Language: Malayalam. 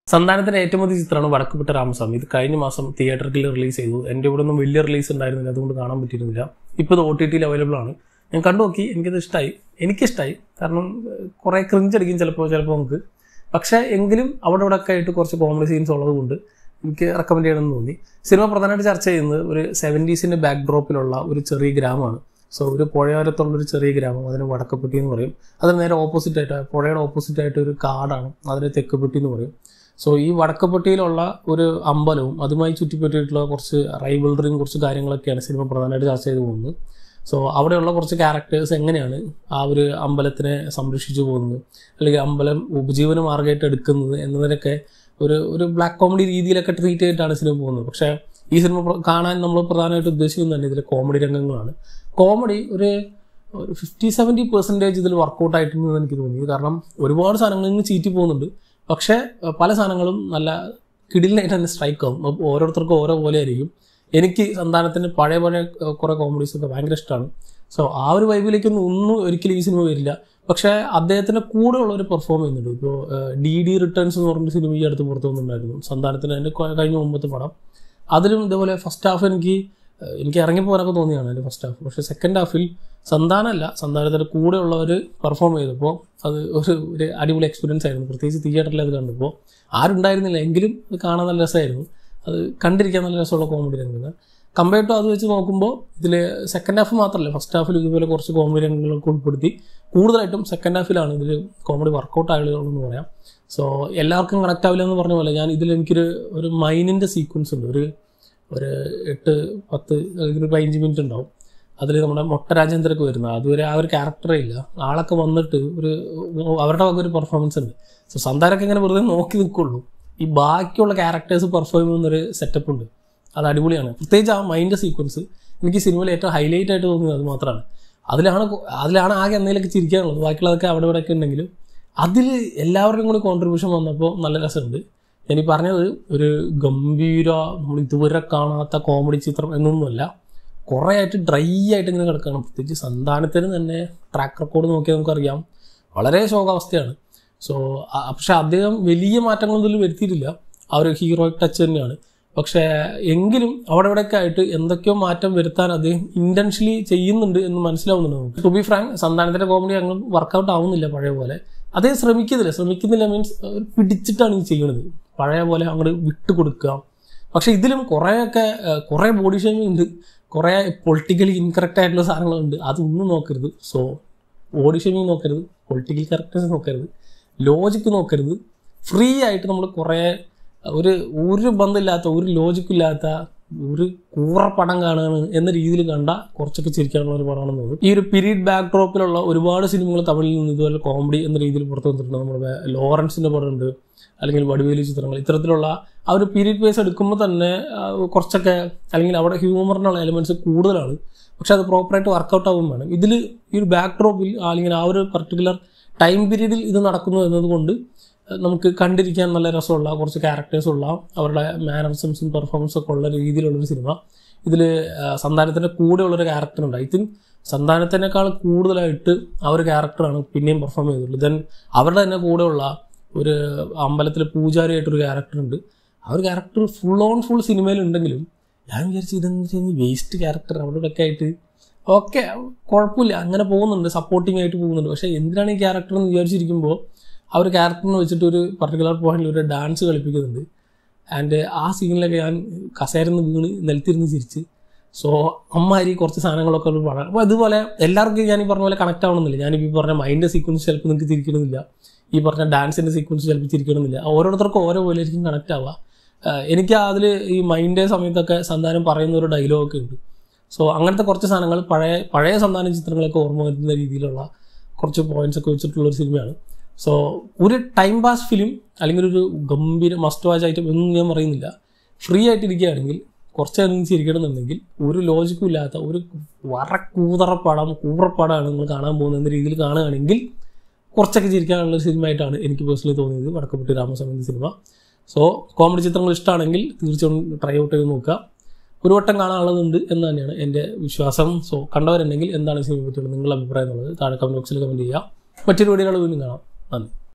സന്താനത്തിന്റെ ഏറ്റവും വലിയ ചിത്രമാണ് വടക്കുപെട്ട രാമസ്വാമി ഇത് കഴിഞ്ഞ മാസം തിയേറ്ററിൽ റിലീസ് ചെയ്തു എൻ്റെ ഇവിടെ ഒന്നും വലിയ റിലീസ് ഉണ്ടായിരുന്നില്ല അതുകൊണ്ട് കാണാൻ പറ്റിയിരുന്നില്ല ഇപ്പോൾ ഇത് ഒ ടി ടിയിൽ അവൈലബിൾ ആണ് ഞാൻ കണ്ടു നോക്കി എനിക്കത് ഇഷ്ടമായി എനിക്കിഷ്ടമായി കാരണം കുറേ ക്രിഞ്ച് അടിക്കും ചിലപ്പോൾ ചിലപ്പോൾ നമുക്ക് പക്ഷേ എങ്കിലും അവിടെ ഇവിടെ ഒക്കെ ആയിട്ട് കുറച്ച് കോമഡി സീൻസ് ഉള്ളത് കൊണ്ട് എനിക്ക് റെക്കമെൻഡ് ചെയ്യണമെന്ന് തോന്നി സിനിമ പ്രധാനമായിട്ട് ചർച്ച ചെയ്യുന്നത് ഒരു സെവൻറ്റീസിൻ്റെ ബാക്ക് ഡ്രോപ്പിലുള്ള ഒരു ചെറിയ ഗ്രാമമാണ് സോ ഒരു പുഴയോരത്തുള്ള ഒരു ചെറിയ ഗ്രാമം അതിന് വടക്കപ്പെട്ടി എന്ന് പറയും അതിന് നേരെ ഓപ്പോസിറ്റ് ആയിട്ട് പുഴയുടെ ഓപ്പോസിറ്റ് ആയിട്ട് ഒരു കാടാണ് അതിന് തെക്കുപെട്ടി എന്ന് പറയും സോ ഈ വടക്കപ്പെട്ടിയിലുള്ള ഒരു അമ്പലവും അതുമായി ചുറ്റിപ്പറ്റിയിട്ടുള്ള കുറച്ച് റൈവൽറിയും കുറച്ച് കാര്യങ്ങളൊക്കെയാണ് സിനിമ പ്രധാനമായിട്ട് ചർച്ച ചെയ്തു പോകുന്നത് സോ അവിടെയുള്ള കുറച്ച് ക്യാരക്ടേഴ്സ് എങ്ങനെയാണ് ആ ഒരു അമ്പലത്തിനെ സംരക്ഷിച്ചു പോകുന്നത് അല്ലെങ്കിൽ അമ്പലം ഉപജീവന മാർഗമായിട്ട് എടുക്കുന്നത് എന്നതിനൊക്കെ ഒരു ഒരു ബ്ലാക്ക് കോമഡി രീതിയിലൊക്കെ ട്രീറ്റ് ചെയ്തിട്ടാണ് സിനിമ പോകുന്നത് പക്ഷേ ഈ സിനിമ പ്ര- കാണാൻ നമ്മൾ പ്രധാനമായിട്ട് ഉദ്ദേശിക്കുന്നത് തന്നെ ഇതിലെ കോമഡി രംഗങ്ങളാണ് കോമഡി ഒരു ഒരു ഫിഫ്റ്റി സെവൻറ്റി പെർസെൻറ്റേജ് ഇതിൽ വർക്കൗട്ട് ആയിട്ടുണ്ടെന്ന് എനിക്ക് തോന്നി കാരണം ഒരുപാട് സാധനങ്ങളിൽ നിന്ന് ചീറ്റി പോകുന്നുണ്ട് പക്ഷേ അഹ് പല സാധനങ്ങളും നല്ല കിടിലിനായിട്ട് തന്നെ സ്ട്രൈക്ക് ആവും അപ്പോൾ ഓരോരുത്തർക്കും ഓരോ പോലെ ആയിരിക്കും എനിക്ക് സന്താനത്തിന് പഴയ പഴയ അഹ് കുറേ കോമഡീസ് ഒക്കെ ഭയങ്കര ഇഷ്ടമാണ് സോ ആ ഒരു വൈബിലേക്കൊന്നും ഒന്നും ഒരിക്കലും ഈ സിനിമ വരില്ല പക്ഷേ അദ്ദേഹത്തിൻ്റെ കൂടെ ഉള്ളവർ പെർഫോം ചെയ്യുന്നുണ്ട് ഇപ്പോൾ ഡി ഡി റിട്ടേൺസ് എന്ന് പറഞ്ഞ സിനിമ ഈ അടുത്ത് പുറത്തു വന്നിട്ടുണ്ടായിരുന്നു സന്താനത്തിന് അതിൻ്റെ കൊ- കഴിഞ്ഞ മുമ്പത്തെ പടം അതിലും ഇതേപോലെ ഫസ്റ്റ് ഹാഫ് എനിക്ക് ഏഹ് എനിക്ക് ഇറങ്ങിപ്പോകാനൊക്കെ തോന്നിയാണ് എൻ്റെ ഫസ്റ്റ് ഹാഫ് പക്ഷേ സെക്കൻഡ് ഹാഫിൽ സന്താനമല്ല സന്താനത്തിൻ്റെ കൂടെ ഉള്ളവർ പെർഫോം ചെയ്തപ്പോൾ അത് ഒരു ഒരു അടിപൊളി എക്സ്പീരിയൻസ് ആയിരുന്നു പ്രത്യേകിച്ച് തിയേറ്ററിൽ അത് കണ്ടപ്പോൾ ആരുണ്ടായിരുന്നില്ല എങ്കിലും അത് കാണാൻ നല്ല രസമായിരുന്നു അത് കണ്ടിരിക്കാൻ നല്ല രസമുള്ള കോമഡി രംഗങ്ങൾ കമ്പയർ ടു അത് വെച്ച് നോക്കുമ്പോൾ ഇതിൽ സെക്കൻഡ് ഹാഫ് മാത്രമല്ല ഫസ്റ്റ് ഹാഫിൽ ഇതുപോലെ കുറച്ച് കോമഡി രംഗങ്ങളൊക്കെ ഉൾപ്പെടുത്തി കൂടുതലായിട്ടും സെക്കൻഡ് ഹാഫിലാണ് ഇതിൽ കോമഡി വർക്കൗട്ട് ആളുകളെന്ന് പറയാം സോ എല്ലാവർക്കും കണക്ട് ആവില്ല എന്ന് പറഞ്ഞ പോലെ ഞാൻ ഇതിൽ എനിക്കൊരു ഒരു മൈനിൻ്റെ സീക്വൻസ് ഉണ്ട് ഒരു ഒരു എട്ട് പത്ത് അല്ലെങ്കിൽ ഒരു പതിനഞ്ച് മിനിറ്റ് ഉണ്ടാവും അതിൽ നമ്മുടെ മൊട്ട രാജേന്ദ്രക്ക് വരുന്നത് അതുവരെ ആ ഒരു ക്യാരക്ടറേ ഇല്ല ആളൊക്കെ വന്നിട്ട് ഒരു അവരുടെ വക ഒരു പെർഫോമൻസ് ഉണ്ട് സോ സന്താനൊക്കെ ഇങ്ങനെ വെറുതെ നോക്കി നിൽക്കുള്ളൂ ഈ ബാക്കിയുള്ള ക്യാരക്ടേഴ്സ് പെർഫോം ചെയ്യുന്നൊരു സെറ്റപ്പ് ഉണ്ട് അത് അടിപൊളിയാണ് പ്രത്യേകിച്ച് ആ മൈൻഡ് സീക്വൻസ് എനിക്ക് സിനിമയിൽ ഏറ്റവും ഹൈലൈറ്റ് ആയിട്ട് തോന്നിയത് അത് മാത്രമാണ് അതിലാണ് കൊ- അതിലാണ് ആകെ എന്തെങ്കിലുമൊക്കെ ചിരിക്കാനുള്ളത് ബാക്കിയുള്ളതൊക്കെ അവിടെ ഇവിടെ ഒക്കെ ഉണ്ടെങ്കിലും അതിൽ എല്ലാവരുടെയും കൂടി കോൺട്രിബ്യൂഷൻ വന്നപ്പോൾ നല്ല രസമുണ്ട് ഞാൻ ഈ പറഞ്ഞത് ഒരു ഗംഭീര നമ്മൾ ഇതുവരെ കാണാത്ത കോമഡി ചിത്രം എന്നൊന്നുമല്ല കുറേ ആയിട്ട് ഡ്രൈ ആയിട്ട് ഇങ്ങനെ കിടക്കുകയാണ് പ്രത്യേകിച്ച് സന്താനത്തിന് തന്നെ ട്രാക്ക് റെക്കോർഡ് നോക്കിയാൽ നമുക്കറിയാം വളരെ ശോകാവസ്ഥയാണ് സോ പക്ഷെ അദ്ദേഹം വലിയ മാറ്റങ്ങളൊന്നും ഇതിൽ വരുത്തിയിട്ടില്ല ആ ഒരു ഹീറോയിക് ടച്ച് തന്നെയാണ് പക്ഷേ എങ്കിലും അവിടെ ഇവിടെയൊക്കെ ആയിട്ട് എന്തൊക്കെയോ മാറ്റം വരുത്താൻ അദ്ദേഹം ഇന്റൻഷ്യലി ചെയ്യുന്നുണ്ട് എന്ന് മനസ്സിലാവുന്നുണ്ട് നമുക്ക് ടു ബി ഫ്രാങ്ക് സന്താനത്തിന്റെ കോമഡി അങ്ങ് വർക്കൗട്ട് ആവുന്നില്ല പഴയ പോലെ അദ്ദേഹം ശ്രമിക്കുന്നില്ല ശ്രമിക്കുന്നില്ല മീൻസ് പിടിച്ചിട്ടാണ് ഈ ചെയ്യുന്നത് പഴയ പോലെ അങ്ങോട്ട് വിട്ടു കൊടുക്കുക പക്ഷെ ഇതിലും കുറേയൊക്കെ ഏഹ്, കുറേ ബോഡി ഷേമിംഗ് ഉണ്ട് കുറേ പൊളിറ്റിക്കലി ഇൻകറക്റ്റ് ആയിട്ടുള്ള സാധനങ്ങളുണ്ട് അതൊന്നും നോക്കരുത് സോ ബോഡി ഷേമിംഗ് നോക്കരുത് പൊളിറ്റിക്കൽ കറക്റ്റ്നസ് നോക്കരുത് ലോജിക്ക് നോക്കരുത് ഫ്രീ ആയിട്ട് നമ്മൾ കുറേ ഒരു ഒരു ബന്ധമില്ലാത്ത ഒരു ലോജിക്കില്ലാത്ത ഒരു കൂറ പടം കാണുകയാണ് എന്ന രീതിയിൽ കണ്ട കുറച്ചൊക്കെ ചിരിക്കാനുള്ള ഒരു പടമാണെന്ന് തോന്നുന്നു ഈ ഒരു പീരീഡ് ബാക്ക് ഡ്രോപ്പിലുള്ള ഒരുപാട് സിനിമകൾ തമിഴിൽ നിന്ന് ഇതുപോലെ കോമഡി എന്ന രീതിയിൽ പുറത്തു വന്നിട്ടുണ്ട് നമ്മുടെ ലോറൻസിന്റെ പടമുണ്ട് അല്ലെങ്കിൽ വടിവേലി ചിത്രങ്ങൾ ഇത്തരത്തിലുള്ള ആ ഒരു പീരീഡ് ബേസ് എടുക്കുമ്പോൾ തന്നെ ആ, കുറച്ചൊക്കെ അല്ലെങ്കിൽ അവിടെ ഹ്യൂമറിനുള്ള എലിമെന്റ്സ് കൂടുതലാണ് പക്ഷെ അത് പ്രോപ്പറായിട്ട് വർക്കൗട്ട് ആവും വേണം ഇതിൽ ഈ ഒരു ബാക്ക് ഡ്രോപ്പിൽ അല്ലെങ്കിൽ ആ ഒരു പർട്ടിക്കുലർ ടൈം പീരീഡിൽ ഇത് നടക്കുന്നു എന്നതുകൊണ്ട് നമുക്ക് കണ്ടിരിക്കാൻ നല്ല രസമുള്ള കുറച്ച് ക്യാരക്ടേഴ്സ് ഉള്ള അവരുടെ മാനറിസംസും പെർഫോമൻസും ഒക്കെ ഉള്ള രീതിയിലുള്ളൊരു സിനിമ ഇതിൽ സന്താനത്തിൻ്റെ കൂടെയുള്ളൊരു ക്യാരക്ടർ ഉണ്ട് ഐ തിങ്ക് സന്താനത്തിനേക്കാൾ കൂടുതലായിട്ട് ആ ഒരു ക്യാരക്ടറാണ് പിന്നെയും പെർഫോം ചെയ്തിട്ടുള്ളത് ദെൻ അവരുടെ തന്നെ കൂടെയുള്ള ഒരു അമ്പലത്തിലെ പൂജാരിയായിട്ടൊരു ക്യാരക്ടർ ഉണ്ട് ആ ഒരു ക്യാരക്ടർ ഫുൾ ഓൺ ഫുൾ സിനിമയിൽ ഉണ്ടെങ്കിലും ഞാൻ വിചാരിച്ചു ഇതെന്ന് വെച്ച് കഴിഞ്ഞാൽ വേസ്റ്റ് ക്യാരക്ടർ അവിടെ ഇവിടെ ഒക്കെ ആയിട്ട് ഓക്കെ കുഴപ്പമില്ല അങ്ങനെ പോകുന്നുണ്ട് സപ്പോർട്ടിംഗ് ആയിട്ട് പോകുന്നുണ്ട് പക്ഷേ എന്തിനാണ് ഈ ക്യാരക്ടർ എന്ന് വിചാരിച്ചിരിക്കുമ്പോൾ ആ ഒരു ക്യാരക്ടറിനെ വെച്ചിട്ട് ഒരു പർട്ടിക്കുലർ പോയിന്റിൽ ഒരു ഡാൻസ് കളിപ്പിക്കുന്നുണ്ട് ആൻഡ് ആ സീനിലൊക്കെ ഞാൻ കസേരന്ന് വീണ് നിലത്തിരുന്ന് ചിരിച്ച് സോ അമ്മാരി കുറച്ച് സാധനങ്ങളൊക്കെ ഒരു പടം അപ്പോൾ ഇതുപോലെ എല്ലാവർക്കും ഞാൻ ഈ പറഞ്ഞ പോലെ കണക്ട് ആവണമെന്നില്ല ഞാൻ ഈ പറഞ്ഞ മൈൻഡ് സീക്വൻസ് ചിലപ്പോൾ നിങ്ങൾക്ക് തിരിക്കണമെന്നില്ല ഈ പറഞ്ഞ ഡാൻസിൻ്റെ സീക്വൻസ് ചിലപ്പോൾ തിരിക്കണമെന്നില്ല ഓരോരുത്തർക്കും ഓരോ പോലെ ആയിരിക്കും കണക്ട് ആവുക ആഹ് എനിക്ക് അതിൽ ഈ മൈൻഡ് സമയത്തൊക്കെ സന്താനം പറയുന്ന ഒരു ഡയലോഗൊക്കെ ഉണ്ട് സോ അങ്ങനത്തെ കുറച്ച് സാധനങ്ങൾ പഴയ പഴയ സന്താന ചിത്രങ്ങളൊക്കെ ഓർമ്മ വരുന്ന രീതിയിലുള്ള കുറച്ച് പോയിന്റ്സ് ഒക്കെ വെച്ചിട്ടുള്ള ഒരു സിനിമയാണ് സോ ഒരു ടൈം പാസ് ഫിലിം അല്ലെങ്കിൽ ഒരു ഗംഭീര മസ്റ്റ് വാച്ച് ഐറ്റം ഒന്നും ഞാൻ പറയുന്നില്ല ഫ്രീ ആയിട്ട് ഇരിക്കുകയാണെങ്കിൽ കുറച്ച് നേരം ചിരിക്കണമെന്നുണ്ടെങ്കിൽ ഒരു ലോജിക്കും ഇല്ലാത്ത ഒരു വറ കൂതറപ്പടം കൂറപ്പടമാണ് നിങ്ങൾ കാണാൻ പോകുന്ന എന്ന രീതിയിൽ കാണുകയാണെങ്കിൽ കുറച്ചൊക്കെ ചിരിക്കാനുള്ള ഒരു സിനിമ ആയിട്ടാണ് എനിക്ക് പേഴ്സണലി തോന്നിയത് വടക്കപ്പെട്ടി രാമസ്വാമി എന്ന സിനിമ സോ കോമഡി ചിത്രങ്ങൾ ഇഷ്ടമാണെങ്കിൽ തീർച്ചയായും ട്രൈ ഔട്ട് ചെയ്ത് നോക്കുക ഒരു വട്ടം കാണാനുള്ളതുണ്ട് എന്ന് തന്നെയാണ് എൻ്റെ വിശ്വാസം സോ കണ്ടവരുണ്ടെങ്കിൽ എന്താണ് സിനിമയെ പറ്റിയുള്ള നിങ്ങളുടെ അഭിപ്രായം എന്നുള്ളത് താഴെ കമൻറ്റ് ബോക്സിൽ കമൻറ്റ് ചെയ്യുക മറ്റൊരു വീഡിയോകൾ വീണ്ടും കാണാം നന്ദി